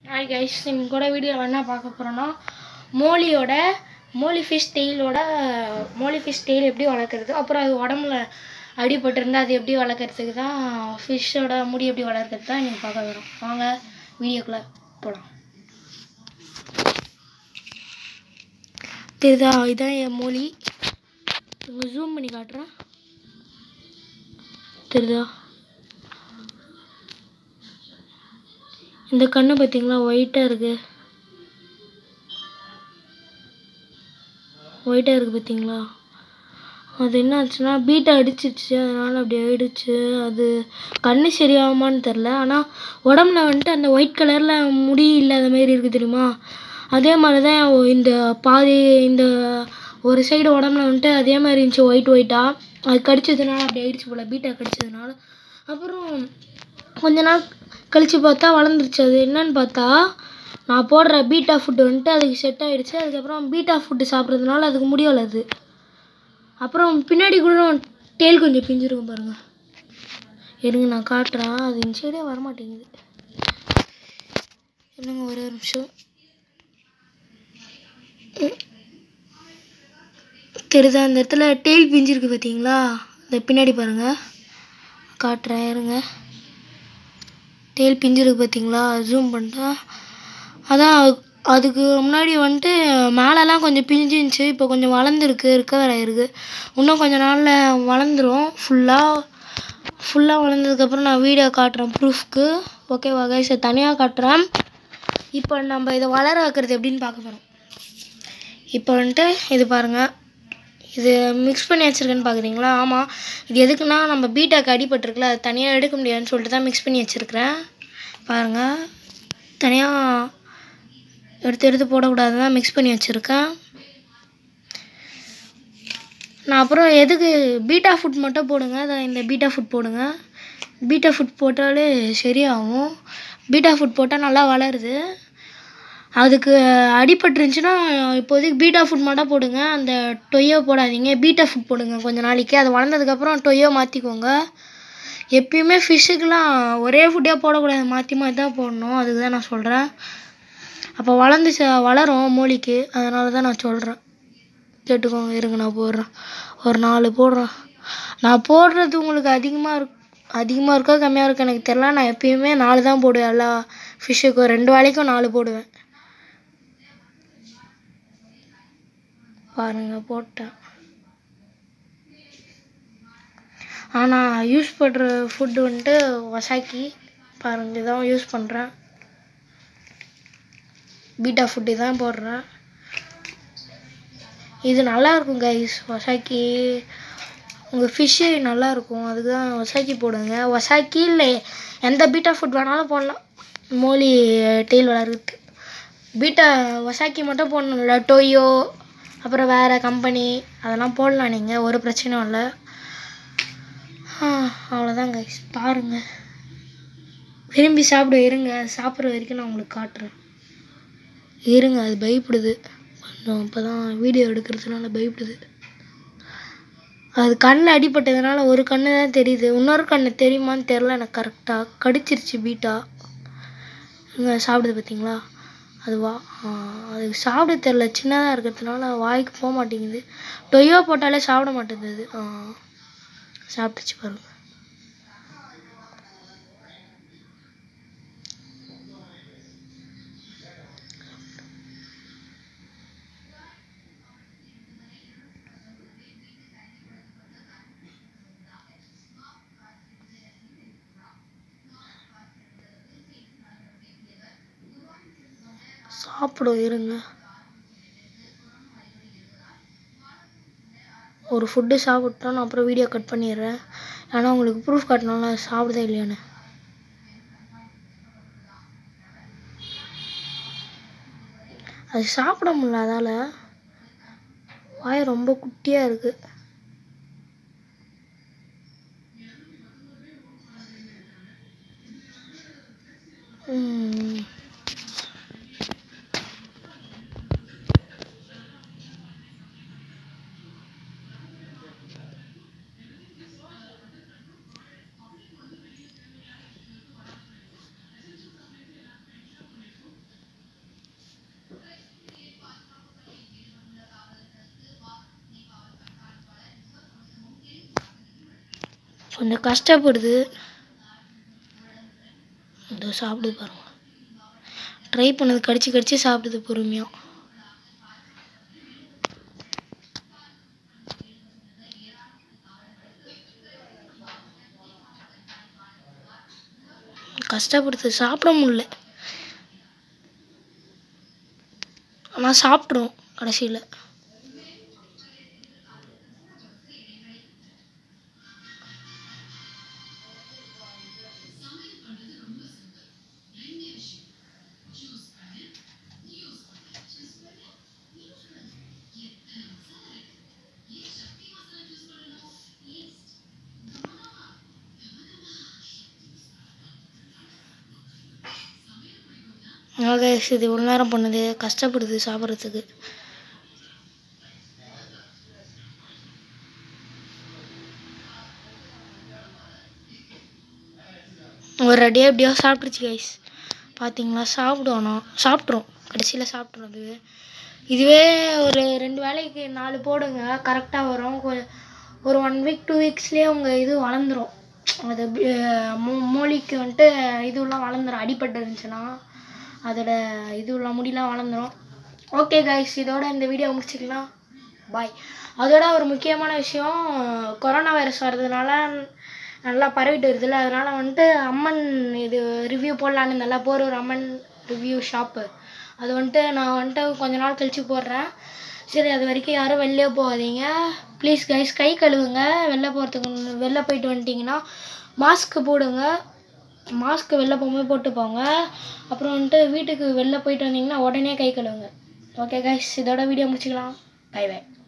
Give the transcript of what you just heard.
Hi guys இன்னைக்கு கூட வீடியோவில் என்ன பார்க்க போகிறோன்னா மோலியோட மோலி ஃபிஷ் டெய்லோட மோலி ஃபிஷ் டெய்ல் எப்படி வளர்க்குறது அப்புறம் அது உடம்புல அடிபட்டிருந்தா அது எப்படி வளர்க்குறதுக்கு தான் ஃபிஷ்ஷோட முடி எப்படி வளர்க்குறது தான் நீங்கள் பார்க்க வரோம் வாங்க வீடியோக்குள்ளே போகலாம் தெரியுதா இதான் என் மோலி இங்கே ஜூம் பண்ணி காட்டுறேன் தெரியுதா இந்த கண்ணு பார்த்தீங்களா ஒயிட்டாக இருக்கு ஒயிட்டாக இருக்குது பார்த்தீங்களா அது என்ன ஆச்சுன்னா பீட்டை அடிச்சிருச்சு அதனால் அப்படி ஆயிடுச்சு அது கண்ணு சரியாகுமான்னு தெரில ஆனால் உடம்புல வந்துட்டு அந்த ஒயிட் கலரில் முடி இல்லாத மாரி இருக்குது தெரியுமா அதே மாதிரி தான் இந்த பாதி இந்த ஒரு சைடு உடம்புல வந்துட்டு அதே மாதிரி இருந்துச்சு ஒயிட் ஒயிட்டாக அது கடிச்சதுனால அப்படி ஆயிடுச்சு போல் பீட்டா கடிச்சதுனால அப்புறம் கொஞ்ச நாள் கழித்து பார்த்தா வளர்ந்துருச்சு அது என்னன்னு பார்த்தா நான் போடுற பீட்டா ஃபுட்டு வந்துட்டு அதுக்கு செட் ஆகிடுச்சு அதுக்கப்புறம் பீட்டா ஃபுட்டு சாப்பிட்றதுனால அதுக்கு முடி வளருது அப்புறம் பின்னாடி கூட டேல் கொஞ்சம் பிஞ்சிருக்கும் பாருங்கள் இருங்க நான் காட்டுறேன் அது இந்த சைடே வரமாட்டேங்குது இருங்க ஒரே ஒரு நிமிஷம் ம். தெரியுதா அந்த இடத்துல டெயில் பிஞ்சிருக்கு பார்த்தீங்களா இந்த பின்னாடி பாருங்கள் காட்டுறேன் இருங்க டெயில் பிஞ்சிருக்கு பார்த்தீங்களா ஜூம் பண்ணிட்டா அதான் அதுக்கு முன்னாடி வந்துட்டு மேலெலாம் கொஞ்சம் பிஞ்சிருந்துச்சு இப்போ கொஞ்சம் வளர்ந்துருக்கு ரிக்கவர் ஆகிருக்கு இன்னும் கொஞ்ச நாளில் வளர்ந்துரும் ஃபுல்லாக ஃபுல்லாக வளர்ந்ததுக்கப்புறம் நான் வீடியோ காட்டுறேன் ப்ரூஃப்க்கு ஓகேவா கைஸ் தனியாக காட்டுறேன் இப்போ நம்ம இதை வளர வைக்கிறது எப்படின்னு பார்க்க போகிறோம் இப்போ வந்துட்டு இது பாருங்கள் இது மிக்ஸ் பண்ணி வச்சுருக்கேன்னு பார்க்குறீங்களா ஆமாம் இது எதுக்குன்னா நம்ம பீட்டாக்கு அடிபட்டிருக்குல அது தனியாக எடுக்க முடியாதுன்னு சொல்லிட்டு தான் மிக்ஸ் பண்ணி வச்சுருக்கிறேன் பாருங்கள் தனியாக எடுத்து எடுத்து போடக்கூடாது தான் மிக்ஸ் பண்ணி வச்சுருக்கேன் நான் அப்புறம் எதுக்கு பீட்டா ஃபுட் மட்டும் போடுங்க அதை இந்த பீட்டா ஃபுட் போடுங்க பீட்டா ஃபுட் போட்டாலே சரியாகும் பீட்டா ஃபுட் போட்டால் நல்லா வளருது அதுக்கு அடிபட்டுருந்துச்சுன்னா இப்போதைக்கு பீட்டா ஃபுட் மட்டும் போடுங்க அந்த டொய்யோ போடாதீங்க பீட்டா ஃபுட் போடுங்க கொஞ்ச நாளைக்கு அது வளர்ந்ததுக்கப்புறம் டொய்யோ மாற்றிக்கோங்க எப்பயுமே ஃபிஷ்ஷுக்கெலாம் ஒரே ஃபுட்டே போடக்கூடாது மாற்றி மாற்றி தான் போடணும் அதுக்கு தான் நான் சொல்கிறேன் அப்போ வளர்ந்துச்சு வளரும் மூலிக்கு அதனால தான் நான் சொல்கிறேன் கேட்டுக்கோங்க இருங்க நான் போடுறேன் ஒரு நாலு போடுறேன் நான் போடுறது உங்களுக்கு அதிகமாக இருக்கு அதிகமாக இருக்கா கம்மியாக இருக்கா எனக்கு தெரில நான் எப்பயுமே நாலு தான் போடுவேன் எல்லா ஃபிஷ்ஷுக்கும் ரெண்டு வேலைக்கும் நாலு போடுவேன் பாருங்க போட்டேன் ஆனால் யூஸ் பண்ணுற ஃபுட்டு வந்துட்டு வசாக்கி பாருங்க இதான் யூஸ் பண்ணுறேன் பீட்டா ஃபுட்டு தான் போடுறேன் இது நல்லா இருக்கும் கைஸ் வசாக்கி உங்கள் ஃபிஷ்ஷு நல்லா இருக்கும் அதுக்கு தான் வசாக்கி போடுங்க வசாக்கி இல்லை எந்த பீட்டா ஃபுட் வேணாலும் போடலாம் மோலி டெய்ல் வளர்றதுக்கு பீட்டா வசாக்கி மட்டும் போடணும் இல்லை டொய்யோ அப்புறம் வேறு கம்பெனி அதெல்லாம் போடலாம் நீங்கள் ஒரு பிரச்சனையும் இல்லை அவ்வளோதான் கைஸ் பாருங்கள் விரும்பி சாப்பிட இருங்க சாப்பிட்ற வரைக்கும் நான் உங்களுக்கு காட்டுறேன் இருங்க அது பயப்படுது கொஞ்சம் இப்போ தான் வீடியோ எடுக்கிறதுனால பயப்படுது அது கண்ணில் அடிபட்டதுனால ஒரு கண்ணு தான் தெரியுது இன்னொரு கண்ணு தெரியுமான்னு தெரில எனக்கு கரெக்டாக கடிச்சிருச்சு பீட்டா இங்கே சாப்பிடுது பார்த்தீங்களா அதுவா அதுக்கு சாப்பிட தெரில சின்னதாக இருக்கிறதுனால வாய்க்கு போக மாட்டேங்குது டொய்யோ போட்டாலே சாப்பிட மாட்டேங்குது அது ஆ, சாப்பிட்டுச்சு பாருங்க சாப்பிடும் இருங்க ஒரு ஃபுட்டு சாப்பிட்டோம் நான் அப்புறம் வீடியோ கட் பண்ணிடுறேன் ஏன்னா உங்களுக்கு ப்ரூஃப் காட்டணும்ல அது சாப்பிடுதா இல்லையான்னு அது சாப்பிட முடியல அதால் வாய் ரொம்ப குட்டியாக இருக்குது ம் கொஞ்சம் கஷ்டப்படுது இதோ சாப்பிடுது பாருங்க ட்ரை பண்ணது கடிச்சு கடிச்சு சாப்பிடுது பொறுமையாக கஷ்டப்படுது சாப்பிட முடியல ஆனால் சாப்பிட்றோம் கடைசியில் ஓகே இது இவ்வளோ நேரம் பண்ணுது கஷ்டப்படுது சாப்பிட்றதுக்கு ஒரு அடியாக எப்படியோ சாப்பிட்ருச்சு கைஸ் பார்த்தீங்களா சாப்பிடுவோம் சாப்பிட்றோம் கடைசியில் சாப்பிட்றோம் அது இதுவே ஒரு ரெண்டு வேலைக்கு நாலு போடுங்க கரெக்டாக வரும் கொ- ஒரு ஒன் வீக் டூ வீக்ஸ்லேயே உங்கள் இது வளர்ந்துரும் அது அஹ், மூ- மூலிக்கு வந்துட்டு இதுவெல்லாம் வளர்ந்துரும் அடிபட்டு இருந்துச்சுன்னா அதோட இதுவெல்லாம் முடியெல்லாம் வளர்ந்துரும் ஓகே கைஸ் இதோட இந்த வீடியோ முடிச்சுக்கலாம் பாய் அதோட ஒரு முக்கியமான விஷயம் கொரோனா வைரஸ் வர்றதுனால நல்லா பரவிட்டு வருதுல்ல அதனால வந்துட்டு அம்மன் இது ரிவ்யூ போடலான்னு நல்லா போகிற ஒரு அம்மன் ரிவ்யூ ஷாப்பு அது வந்துட்டு நான் வந்துட்டு கொஞ்ச நாள் கழிச்சு போடுறேன் சரி அது வரைக்கும் யாரும் வெளிலே போகாதீங்க ப்ளீஸ் கைஸ் கை கழுவுங்க வெளில போகிறதுக்கு முன்ன- வெளில போயிட்டு வந்துட்டிங்கன்னா மாஸ்க் போடுங்க மாஸ்க் வெளில போகும்போது போட்டு போங்க அப்புறம் வந்துட்டு வீட்டுக்கு வெளில போயிட்டு வந்தீங்கன்னா உடனே கை கழுவுங்க ஓகே கைஸ் இதோட வீடியோ முடிச்சுக்கலாம் பை பை